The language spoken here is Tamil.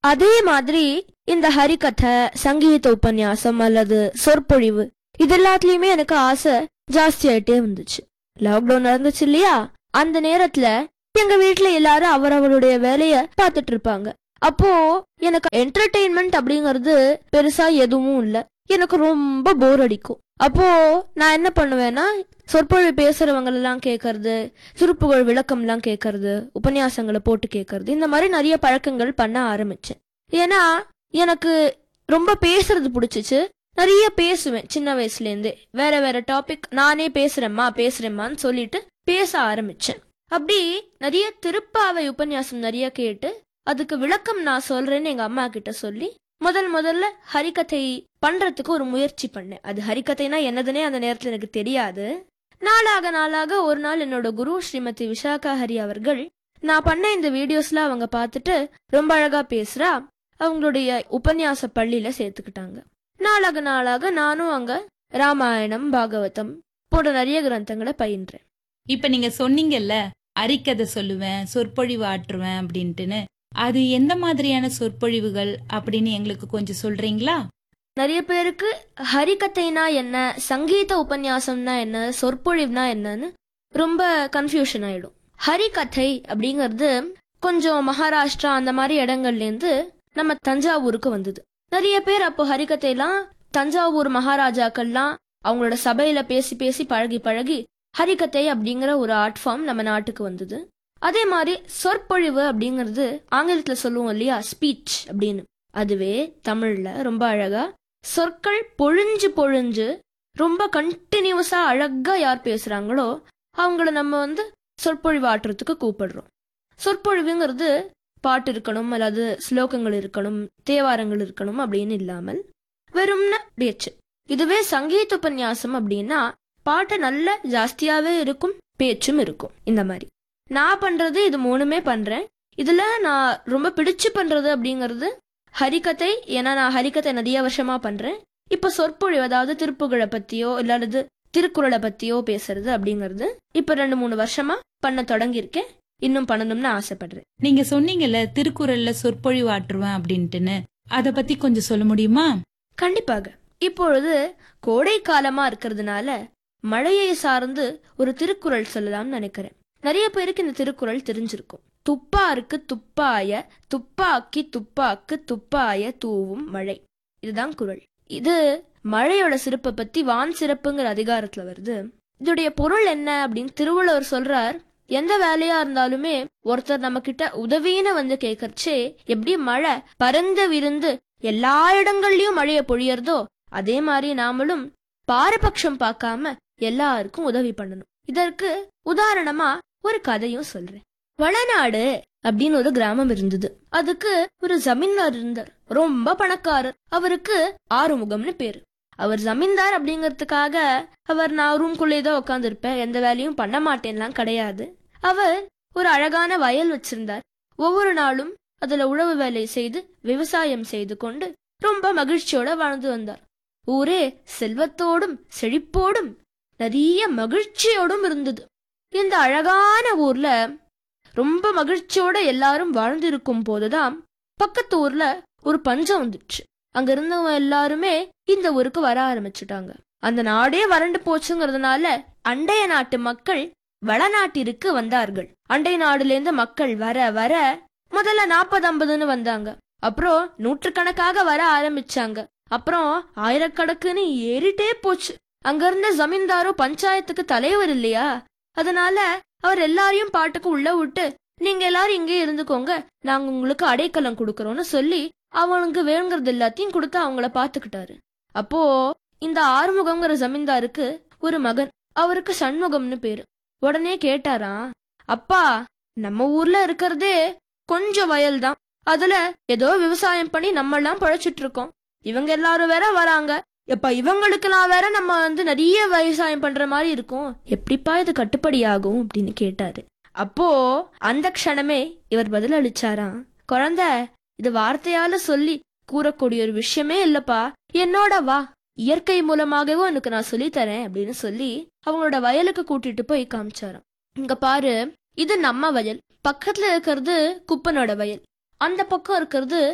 அதே மாதிரி இந்த ஹரிகதை சங்கீத உபன்யாசம் அல்லது சொற்பொழிவு இது எல்லாத்துலயுமே எனக்கு ஆசை ஜாஸ்தியாயிட்டே வந்துச்சு லாக்டவுன் நடந்துச்சு இல்லையா அந்த நேரத்துல எங்க வீட்ல எல்லாரும் அவரவருடைய வேலைய பார்த்துட்டு இருப்பாங்க அப்போ எனக்கு என்டர்டெயின்மெண்ட் அப்படிங்கறது பெருசா எதுவும் இல்ல எனக்கு ரொம்ப போர் அடிக்கும் அப்போ நான் என்ன பண்ணுவேன்னா சொற்பொழிவு பேசுறவங்க எல்லாம் கேட்கறது திருப்புகழ் விளக்கம் எல்லாம் கேட்கறது உபன்யாசங்களை போட்டு கேட்கறது இந்த மாதிரி நிறைய பழக்கங்கள் பண்ண ஆரம்பிச்சேன் ஏன்னா எனக்கு ரொம்ப பேசுறது பிடிச்சிச்சு நிறைய பேசுவேன் சின்ன வயசுல இருந்தே வேற வேற டாபிக் நானே பேசுறேம்மா பேசுறேம்மான்னு சொல்லிட்டு பேச ஆரம்பிச்சேன் அப்படி நிறைய திருப்பாவை உபன்யாசம் நிறைய கேட்டு அதுக்கு விளக்கம் நான் சொல்றேன்னு எங்க அம்மா கிட்ட சொல்லி முதல் முதல்ல ஹரிகதை பண்றதுக்கு ஒரு முயற்சி பண்ணேன் அது ஹரிகதைனா என்னதுன்னே அந்த நேரத்துல எனக்கு தெரியாது நாளாக நாளாக ஒரு நாள் என்னோட குரு ஸ்ரீமதி விஷாகா ஹரி அவர்கள் நான் பண்ண இந்த வீடியோஸ்ல அவங்க பார்த்துட்டு ரொம்ப அழகா பேசுறா அவங்களுடைய உபன்யாச பள்ளியில சேர்த்துக்கிட்டாங்க நாளாக நாளாக நானும் அங்க ராமாயணம் பாகவதம் போன்ற நிறைய கிரந்தங்களை பயின்றேன் இப்ப நீங்க சொன்னீங்கல்ல அரிக்கதை சொல்லுவேன் சொற்பொழிவு ஆற்றுவேன் அப்படின்ட்டுன்னு அது எந்த மாதிரியான சொற்பொழிவுகள் அப்படின்னு எங்களுக்கு கொஞ்சம் சொல்றீங்களா நிறைய பேருக்கு ஹரிகதைனா என்ன சங்கீத உபன்யாசம்னா என்ன சொற்பொழிவுனா என்னன்னு ரொம்ப கன்ஃபியூஷன் ஆயிடும் ஹரிகதை அப்படிங்கிறது கொஞ்சம் மகாராஷ்டிரா அந்த மாதிரி இடங்கள்ல இருந்து நம்ம தஞ்சாவூருக்கு வந்தது நிறைய பேர் அப்போ ஹரிகதைலாம் தஞ்சாவூர் மகாராஜாக்கள்லாம் அவங்களோட சபையில பேசி பேசி பழகி பழகி ஹரிகதை அப்படிங்கிற ஒரு ஆர்ட் ஃபார்ம் நம்ம நாட்டுக்கு வந்தது அதே மாதிரி சொற்பொழிவு அப்படிங்கிறது ஆங்கிலத்துல சொல்லுவோம் இல்லையா ஸ்பீச் அப்படின்னு அதுவே தமிழ்ல ரொம்ப அழகா சொற்கள் பொழிஞ்சு பொழிஞ்சு ரொம்ப கண்டினியூஸா அழகா யார் பேசுறாங்களோ அவங்கள நம்ம வந்து சொற்பொழிவு ஆட்டுறதுக்கு கூப்பிடுறோம் சொற்பொழிவுங்கிறது பாட்டு இருக்கணும் அல்லது ஸ்லோகங்கள் இருக்கணும் தேவாரங்கள் இருக்கணும் அப்படின்னு இல்லாமல் வெறும்ன பேச்சு இதுவே சங்கீத உபன்யாசம் அப்படின்னா பாட்டு நல்ல ஜாஸ்தியாவே இருக்கும் பேச்சும் இருக்கும் இந்த மாதிரி நான் பண்றது இது மூணுமே பண்றேன் இதுல நான் ரொம்ப பிடிச்சு பண்றது அப்படிங்கிறது ஹரிகதை ஏன்னா நான் ஹரிகதை நிறைய வருஷமா பண்றேன் இப்ப சொற்பொழிவு அதாவது திருப்புகழை பத்தியோ இல்லாதது திருக்குறளை பத்தியோ பேசுறது அப்படிங்கிறது இப்ப ரெண்டு மூணு வருஷமா பண்ண தொடங்கியிருக்கேன் இன்னும் பண்ணணும்னு ஆசைப்படுறேன் நீங்க சொன்னீங்கல்ல திருக்குறள்ல சொற்பொழிவு ஆற்றுவேன் அப்படின்ட்டுன்னு அத பத்தி கொஞ்சம் சொல்ல முடியுமா கண்டிப்பாக இப்பொழுது கோடை காலமா இருக்கிறதுனால மழையை சார்ந்து ஒரு திருக்குறள் சொல்லலாம்னு நினைக்கிறேன் நிறைய பேருக்கு இந்த திருக்குறள் தெரிஞ்சிருக்கும் துப்பாருக்கு துப்பாய துப்பாக்கி துப்பாக்கு துப்பாய தூவும் மழை இதுதான் குறள் இது மழையோட சிறப்பை பத்தி வான் சிறப்புங்கிற அதிகாரத்துல வருது இதோடைய பொருள் என்ன அப்படின்னு திருவள்ளுவர் சொல்றார் எந்த வேலையா இருந்தாலுமே ஒருத்தர் நம்ம கிட்ட உதவின்னு வந்து கேட்கறச்சே எப்படி மழை பறந்து விருந்து எல்லா இடங்கள்லயும் மழைய பொழியறதோ அதே மாதிரி நாமளும் பாரபட்சம் பார்க்காம எல்லாருக்கும் உதவி பண்ணணும் இதற்கு உதாரணமா ஒரு கதையும் சொல்றேன் வளநாடு அப்படின்னு ஒரு கிராமம் இருந்தது அதுக்கு ஒரு ஜமீன்தார் இருந்தார் ரொம்ப பணக்காரர் அவருக்கு ஆறுமுகம்னு பேரு அவர் ஜமீன்தார் அப்படிங்கறதுக்காக அவர் நான் ரூம்குள்ளே தான் உட்காந்துருப்பேன் எந்த வேலையும் பண்ண மாட்டேன்லாம் கிடையாது அவர் ஒரு அழகான வயல் வச்சிருந்தார் ஒவ்வொரு நாளும் அதுல உழவு வேலை செய்து விவசாயம் செய்து கொண்டு ரொம்ப மகிழ்ச்சியோட வாழ்ந்து வந்தார் ஊரே செல்வத்தோடும் செழிப்போடும் நிறைய மகிழ்ச்சியோடும் இருந்தது இந்த அழகான ஊர்ல ரொம்ப மகிழ்ச்சியோட எல்லாரும் வாழ்ந்திருக்கும் போதுதான் பக்கத்து ஊர்ல ஒரு பஞ்சம் வந்துச்சு அங்க இருந்தவங்க எல்லாருமே இந்த ஊருக்கு வர ஆரம்பிச்சுட்டாங்க அந்த நாடே வறண்டு போச்சுங்கிறதுனால அண்டைய நாட்டு மக்கள் வளநாட்டிற்கு வந்தார்கள் அண்டை நாடுல இருந்து மக்கள் வர வர முதல்ல நாற்பது ஐம்பதுன்னு வந்தாங்க அப்புறம் நூற்றுக்கணக்காக வர ஆரம்பிச்சாங்க அப்புறம் ஆயிரக்கணக்குன்னு ஏறிட்டே போச்சு அங்க இருந்த ஜமீன்தாரும் பஞ்சாயத்துக்கு தலைவர் இல்லையா அதனால அவர் எல்லாரையும் பாட்டுக்கு உள்ள விட்டு நீங்க எல்லாரும் இங்கே இருந்துக்கோங்க நாங்க உங்களுக்கு அடைக்கலம் கொடுக்கறோம்னு சொல்லி அவனுக்கு வேணுங்கிறது எல்லாத்தையும் கொடுத்து அவங்கள பாத்துக்கிட்டாரு அப்போ இந்த ஆறுமுகம்ங்கிற ஜமீன்தாருக்கு ஒரு மகன் அவருக்கு சண்முகம்னு பேரு உடனே கேட்டாராம் அப்பா நம்ம ஊர்ல இருக்கிறதே கொஞ்சம் வயல் தான் அதுல ஏதோ விவசாயம் பண்ணி நம்ம எல்லாம் பழைச்சிட்டு இருக்கோம் இவங்க எல்லாரும் வேற வராங்க எப்ப இவங்களுக்கெல்லாம் வேற நம்ம வந்து நிறைய விவசாயம் பண்ற மாதிரி இருக்கும் எப்படிப்பா இது கட்டுப்படி ஆகும் அப்படின்னு கேட்டாரு அப்போ அந்த க்ஷணமே இவர் பதில் அளிச்சாராம் குழந்தை இது வார்த்தையால சொல்லி கூறக்கூடிய ஒரு விஷயமே இல்லப்பா என்னோட வா இயற்கை மூலமாகவே உனக்கு நான் சொல்லி தரேன் அப்படின்னு சொல்லி அவங்களோட வயலுக்கு கூட்டிட்டு போய் காமிச்சாராம் இங்க பாரு இது நம்ம வயல் பக்கத்துல இருக்கிறது குப்பனோட வயல் அந்த பக்கம் இருக்கிறது